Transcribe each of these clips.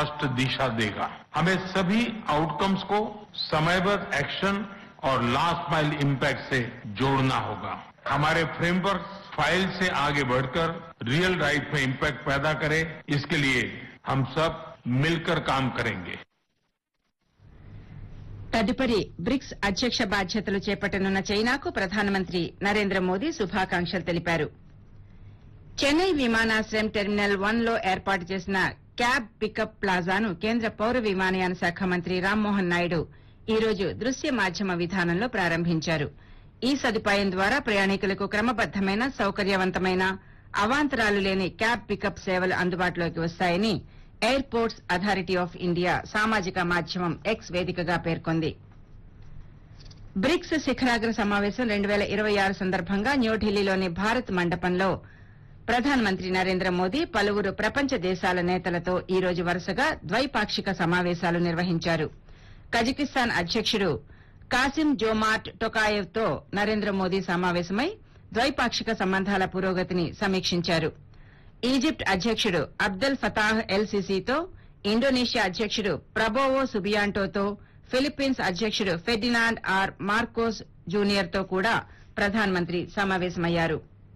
स्पष्ट दिशा देगा हमें सभी आउटकम्स को समयबद्ध एक्शन और लास्ट माइल इम्पैक्ट से जोड़ना होगा हमारे फ्रेमवर्क फाइल से आगे बढ़कर रियल लाइफ में इम्पैक्ट पैदा करे इसके लिए हम सब मिलकर काम करेंगे తదుపరి బ్రిక్స్ అధ్యక్ష బాధ్యతలు చేపట్టనున్న చైనాకు ప్రధానమంత్రి నరేంద్ర మోదీ శుభాకాంక్షలు తెలిపారు చెన్నై విమానాశ్రయం టెర్మినల్ వన్ లో ఏర్పాటు చేసిన క్యాబ్ పికప్ ప్లాజాను కేంద్ర పౌర విమానయాన శాఖ మంత్రి రామ్మోహన్ నాయుడు ఈ రోజు దృశ్య మాధ్యమ విధానంలో ప్రారంభించారు ఈ సదుపాయం ద్వారా ప్రయాణికులకు క్రమబద్దమైన సౌకర్యవంతమైన అవాంతరాలు లేని క్యాబ్ పికప్ సేవలు అందుబాటులోకి వస్తాయని ఎయిర్పోర్ట్స్ అథారిటీ ఆఫ్ ఇండియా సామాజిక మాధ్యమం ఎక్స్ వేదికగా పేర్కొంది బ్రిక్స్ శిఖరాగ్ర సమావేశం రెండు వేల ఇరవై ఆరు సందర్భంగా న్యూఢిల్లీలోని భారత్ మండపంలో ప్రధానమంత్రి నరేంద్ర మోదీ పలువురు ప్రపంచ దేశాల నేతలతో ఈ రోజు వరుసగా ద్వైపాక్షిక సమావేశాలు నిర్వహించారు కజకిస్తాన్ అధ్యకుడు కాసిం జోమార్ట్ టొకాయెవ్ తో నరేంద్ర మోదీ సమావేశమై ద్వైపాక్షిక సంబంధాల పురోగతిని సమీక్షించారు ఈజిప్ట్ అధ్యకుడు అబ్దెల్ ఫతాహ్ ఎల్ సిసితో ఇండోనేషియా అధ్యకుడు ప్రబోవో సుబియాంటోతో ఫిలిప్పీన్స్ అధ్యకుడు ఫెర్డినాండ్ ఆర్ మార్కోస్ జూనియర్ తో కూడా ప్రధానమంత్రి సమావేశమయ్యారు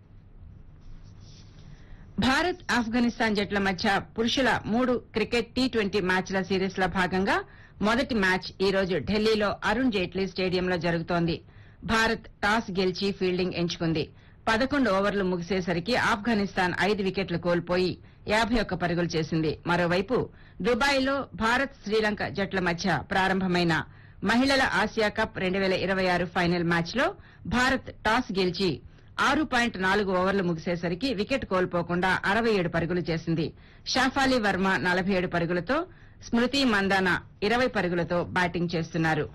భారత్ ఆఫ్ఘనిస్తాన్ జట్ల మధ్య పురుషుల మూడు క్రికెట్ టీ ట్వంటీ మ్యాచ్ల సిరీస్ లో భాగంగా మొదటి మ్యాచ్ ఈ రోజు ఢిల్లీలో అరుణ్ జైట్లీ స్టేడియంలో జరుగుతోంది భారత్ టాస్ గెలిచి ఫీల్డింగ్ ఎంచుకుంది పదకొండు ఓవర్లు ముగిసేసరికి ఆఫ్ఘనిస్తాన్ ఐదు వికెట్లు కోల్పోయి యాభై ఒక్క పరుగులు చేసింది మరోవైపు దుబాయ్లో భారత్ శ్రీలంక జట్ల మధ్య ప్రారంభమైన మహిళల ఆసియా కప్ రెండు వేల ఇరవై ఆరు ఫైనల్ మ్యాచ్లో భారత్ టాస్ గెలిచి ఆరు పాయింట్ నాలుగు ఓవర్లు ముగిసేసరికి వికెట్ కోల్పోకుండా అరవై ఏడు పరుగులు చేసింది షాఫాలి వర్మ నలభై ఏడు పరుగులతో స్మృతి మందాన ఇరవై పరుగులతో బ్యాటింగ్ చేస్తున్నారు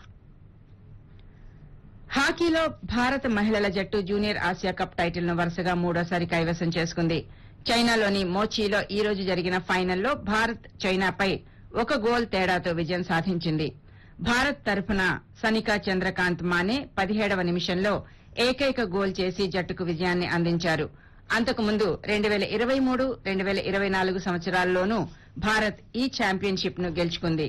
హాకీలో భారత మహిళల జట్టు జూనియర్ ఆసియా కప్ టైటిల్ ను వరుసగా మూడోసారి కైవసం చేసుకుంది చైనాలోని మోచీలో ఈ రోజు జరిగిన ఫైనల్లో భారత్ చైనాపై ఒక గోల్ తేడాతో విజయం సాధించింది భారత్ తరఫున సనికా చంద్రకాంత్ మానే పదిహేడవ నిమిషంలో ఏకైక గోల్ చేసి జట్టుకు విజయాన్ని అందించారు అంతకుముందు రెండు వేల ఇరవై మూడు రెండు వేల ఇరవై నాలుగు సంవత్సరాల్లోనూ భారత్ ఈ ఛాంపియన్షిప్ ను గెలుచుకుంది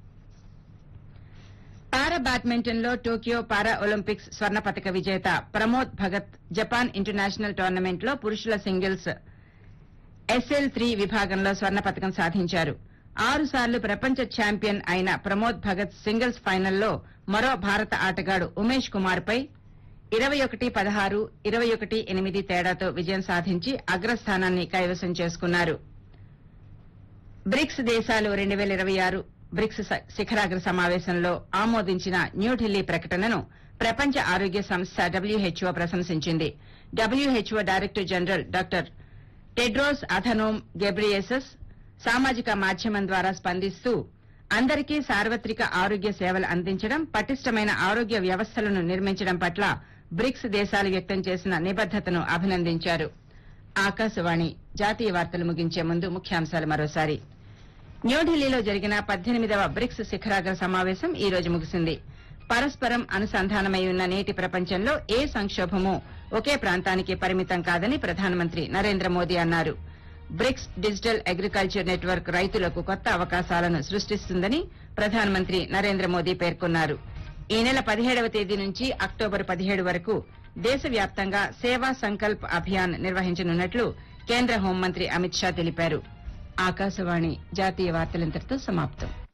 పారా బ్యాడ్మింటన్ లో టోక్యో పారా ఒలింపిక్స్ స్వర్ణ పతక విజేత Pramod Bhagat Japan international tournament లో పురుషుల సింగిల్స్ ఎస్ఎల్ త్రీ విభాగంలో స్వర్ణ పతకం సాధించారు ఆరు సార్లు ప్రపంచ ఛాంపియన్ అయిన ప్రమోద్ భగత్ సింగిల్స్ ఫైనల్లో మరో భారత ఆటగాడు ఉమేష్ కుమార్ పై ఇరవై ఒకటి పదహారు ఇరవై ఒకటి ఎనిమిది తేడాతో విజయం సాధించి అగ్రస్థానాన్ని కైవసం చేసుకున్నారు బ్రిక్స్ దేశాలు రెండు వేల ఇరవై ఆరు బ్రిక్స్ స- శిఖరాగ్ర సమావేశంలో ఆమోదించిన న్యూఢిల్లీ ప్రకటనను ప్రపంచ ఆరోగ్య సంస్థ డబ్ల్యూహెచ్ఓ ప్రశంసించింది WHO director general doctor Tedros Adhanom Ghebreyesus సామాజిక మాధ్యమం ద్వారా స్పందిస్తూ అందరికీ సార్వత్రిక ఆరోగ్య సేవలు అందించడం పటిష్టమైన ఆరోగ్య వ్యవస్థలను నిర్మించడం పట్ల బ్రిక్స్ దేశాలు వ్యక్తం చేసిన నిబద్దతను అభినందించారు ఆకాశవాణి జాతీయ వార్తలు ముగించే ముందు ముఖ్యాంశాలు మరోసారి న్యూఢిల్లీలో జరిగిన పద్దెనిమిదవ బ్రిక్స్ శిఖరాగ్ర సమావేశం ఈ రోజు ముగిసింది పరస్పరం అనుసంధానమై ఉన్న నేటి ప్రపంచంలో ఏ సంక్షోభమూ ఒకే ప్రాంతానికి పరిమితం కాదని ప్రధానమంత్రి నరేంద్ర మోదీ అన్నారు బ్రిక్స్ డిజిటల్ అగ్రికల్చర్ నెట్వర్క్ రైతులకు కొత్త అవకాశాలను సృష్టిస్తుందని ప్రధానమంత్రి నరేంద్ర మోదీ పేర్కొన్నారు ఈ నెల పదిహేడవ తేదీ నుంచి అక్టోబర్ పదిహేడు వరకు దేశవ్యాప్తంగా సేవా సంకల్ప్ అభియాన్ నిర్వహించనున్నట్లు కేంద్ర హోంమంత్రి అమిత్ షా తెలిపారు ఆకాశవాణి జాతీయ వార్తలింతటితో సమాప్తం